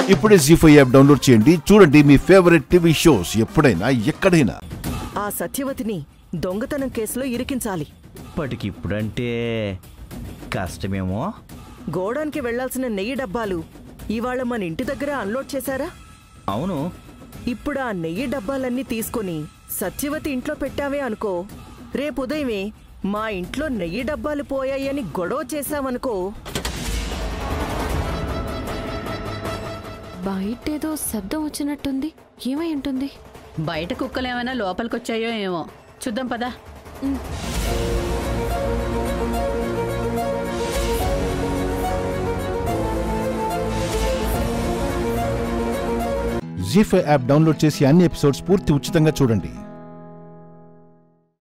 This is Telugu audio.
ఇప్పుడే జీ ఫైవ్ యాప్ డౌన్లోడ్ చేయండి చూడండి మీ ఫేవరెట్ టీవీ షోస్ ఎప్పుడైనా ఎక్కడైనా ఆ సత్యవతిని దొంగతనం కేసులో ఇరికించాలి ఇప్పటికిప్పుడంటే కష్టమేమో గోడానికి వెళ్లాల్సిన నెయ్యి డబ్బాలు ఇవాళ మన ఇంటి దగ్గర అన్లోడ్ చేశారా అవును ఇప్పుడు ఆ నెయ్యి డబ్బాలన్నీ తీసుకొని సత్యవతి ఇంట్లో పెట్టావే అనుకో రేపు ఉదయమే మా ఇంట్లో నెయ్యి డబ్బాలు పోయాయని గొడవ చేశావనుకో బయటేదో శబ్దం వచ్చినట్టుంది ఏమై ఉంటుంది బయట కుక్కలేమైనా లోపలికొచ్చాయో ఏమో చూద్దాం పదా జీ ఫైవ్ యాప్ డౌన్లోడ్ చేసి అన్ని ఎపిసోడ్స్ పూర్తి ఉచితంగా చూడండి